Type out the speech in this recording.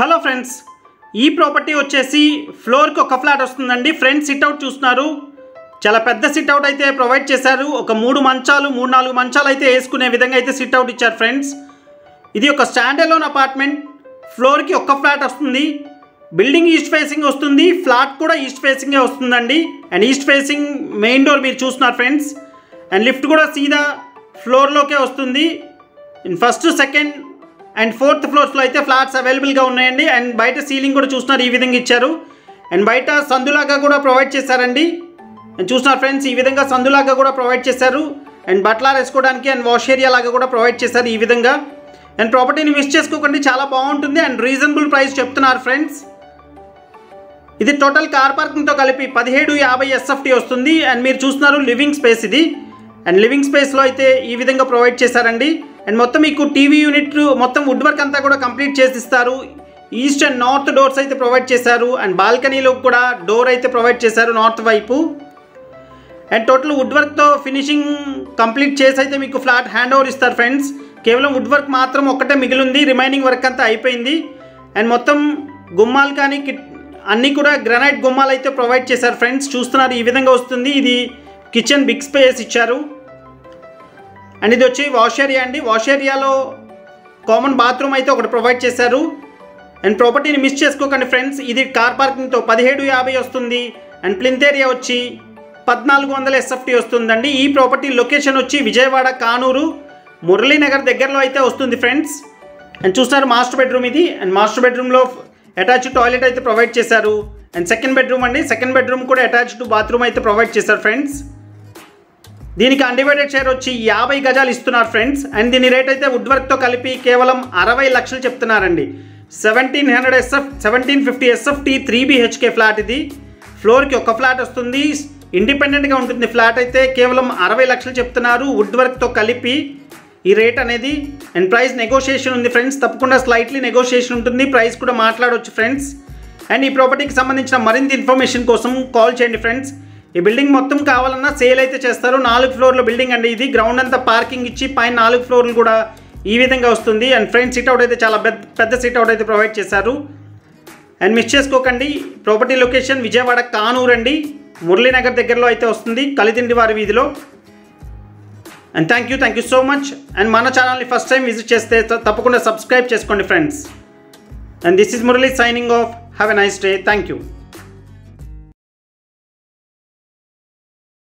hello friends ఈ property వచ్చేసి ఫ్లోర్కి ఒక ఫ్లాట్ వస్తుందండి ఫ్రంట్ సిట్అవుట్ చూస్తున్నారు చాలా పెద్ద సిట్అవుట్ అయితే ప్రొవైడ్ చేశారు ఒక మూడు మంచాలు మూడు నాలుగు మంచాలు అయితే వేసుకునే విధంగా అయితే సిట్అవుట్ ఇచ్చారు ఫ్రెండ్స్ ఇది ఒక స్టాండ్ అలోన్ అపార్ట్మెంట్ ఫ్లోర్కి ఒక్క ఫ్లాట్ వస్తుంది బిల్డింగ్ ఈస్ట్ ఫేసింగ్ వస్తుంది ఫ్లాట్ కూడా ఈస్ట్ ఫేసింగే వస్తుందండి and east facing main door మీరు చూస్తున్నారు ఫ్రెండ్స్ అండ్ లిఫ్ట్ కూడా సీదా ఫ్లోర్లోకే వస్తుంది in first second and fourth ఫ్లోర్స్లో అయితే ఫ్లాట్స్ అవైలబుల్గా ఉన్నాయండి అండ్ బయట సీలింగ్ కూడా చూస్తున్నారు ఈ విధంగా ఇచ్చారు అండ్ బయట సందులాగా కూడా ప్రొవైడ్ చేశారండి అండ్ చూస్తున్నారు ఫ్రెండ్స్ ఈ విధంగా సందులాగా కూడా ప్రొవైడ్ చేశారు అండ్ బట్టలు వేసుకోవడానికి అండ్ వాష్ ఏరియా లాగా కూడా ప్రొవైడ్ చేశారు ఈ విధంగా అండ్ ప్రాపర్టీని మిస్ చేసుకోకండి చాలా బాగుంటుంది అండ్ రీజనబుల్ ప్రైస్ చెప్తున్నారు ఫ్రెండ్స్ ఇది టోటల్ కార్ పార్కింగ్తో కలిపి పదిహేడు యాభై ఎస్ఎఫ్టీ వస్తుంది అండ్ మీరు చూస్తున్నారు లివింగ్ స్పేస్ ఇది అండ్ లివింగ్ స్పేస్లో అయితే ఈ విధంగా ప్రొవైడ్ చేశారండి అండ్ మొత్తం మీకు టీవీ యూనిట్ మొత్తం వుడ్ వర్క్ అంతా కూడా కంప్లీట్ చేసి ఇస్తారు ఈస్ట్ అండ్ నార్త్ డోర్స్ అయితే ప్రొవైడ్ చేశారు అండ్ బాల్కనీలో కూడా డోర్ అయితే ప్రొవైడ్ చేశారు నార్త్ వైపు అండ్ టోటల్ వుడ్ వర్క్తో ఫినిషింగ్ కంప్లీట్ చేసి అయితే మీకు ఫ్లాట్ హ్యాండ్ ఓవర్ ఇస్తారు ఫ్రెండ్స్ కేవలం వుడ్ వర్క్ మాత్రం ఒక్కటే మిగిలింది రిమైనింగ్ వర్క్ అంతా అయిపోయింది అండ్ మొత్తం గుమ్మాలు కానీ కిట్ అన్నీ కూడా గ్రనైట్ గుమ్మాలు అయితే ప్రొవైడ్ చేశారు ఫ్రెండ్స్ చూస్తున్నారు ఈ విధంగా వస్తుంది ఇది కిచెన్ బిగ్ స్పేస్ ఇచ్చారు అండ్ ఇది వచ్చి వాష్ ఏరియా అండి వాష్ ఏరియాలో కామన్ బాత్రూమ్ అయితే ఒకటి ప్రొవైడ్ చేశారు అండ్ ప్రాపర్టీని మిస్ చేసుకోకండి ఫ్రెండ్స్ ఇది కార్ పార్కింగ్తో పదిహేడు యాభై వస్తుంది అండ్ ప్లింత్ ఏరియా వచ్చి పద్నాలుగు వందల ఎస్ఎఫ్టీ వస్తుందండి ఈ ప్రాపర్టీ లొకేషన్ వచ్చి విజయవాడ కానూరు మురళీనగర్ దగ్గరలో అయితే వస్తుంది ఫ్రెండ్స్ అండ్ చూస్తారు మాస్టర్ బెడ్రూమ్ ఇది అండ్ మాస్టర్ బెడ్రూమ్లో అటాచ్ టాయిలెట్ అయితే ప్రొవైడ్ చేశారు అండ్ సెకండ్ బెడ్రూమ్ అండి సెకండ్ బెడ్రూమ్ కూడా అటాచ్డ్ బాత్రూమ్ అయితే ప్రొవైడ్ చేశారు ఫ్రెండ్స్ దీనికి అన్డివైడెడ్ షేర్ వచ్చి యాభై గజాలు ఇస్తున్నారు ఫ్రెండ్స్ అండ్ దీని రేట్ అయితే వుడ్ వర్క్తో కలిపి కేవలం అరవై లక్షలు చెప్తున్నారండి seventeen hundred SF seventeen fifty SFT three BHK flat ఇది ఫ్లోర్కి ఒక ఫ్లాట్ వస్తుంది ఇండిపెండెంట్గా ఉంటుంది ఫ్లాట్ అయితే కేవలం అరవై లక్షలు చెప్తున్నారు వుడ్ వర్క్తో కలిపి ఈ రేట్ అనేది అండ్ ప్రైస్ నెగోషియేషన్ ఉంది ఫ్రెండ్స్ తప్పకుండా స్లైట్లీ నెగోషియేషన్ ఉంటుంది ప్రైస్ కూడా మాట్లాడవచ్చు ఫ్రెండ్స్ అండ్ ఈ ప్రాపర్టీకి సంబంధించిన మరింత ఇన్ఫర్మేషన్ కోసం కాల్ చేయండి ఫ్రెండ్స్ ఈ బిల్డింగ్ మొత్తం కావాలన్నా సేల్ అయితే చేస్తారు నాలుగు ఫ్లోర్ల బిల్డింగ్ అండి ఇది గ్రౌండ్ అంతా పార్కింగ్ ఇచ్చి పైన నాలుగు ఫ్లోర్లు కూడా ఈ విధంగా వస్తుంది అండ్ ఫ్రంట్ సిట్ అవుట్ అయితే చాలా పెద్ద పెద్ద సిట్ అవుట్ అయితే ప్రొవైడ్ చేశారు అండ్ మిస్ చేసుకోకండి ప్రాపర్టీ లొకేషన్ విజయవాడ కానూరు అండి మురళీనగర్ దగ్గరలో అయితే వస్తుంది కలితిండి వారి వీధిలో and thank you thank you so much and మన ఛానల్ని ఫస్ట్ టైం విజిట్ చేస్తే త- తప్పకుండా సబ్స్క్రైబ్ చేసుకోండి friends and this is Murali signing off have a nice day thank you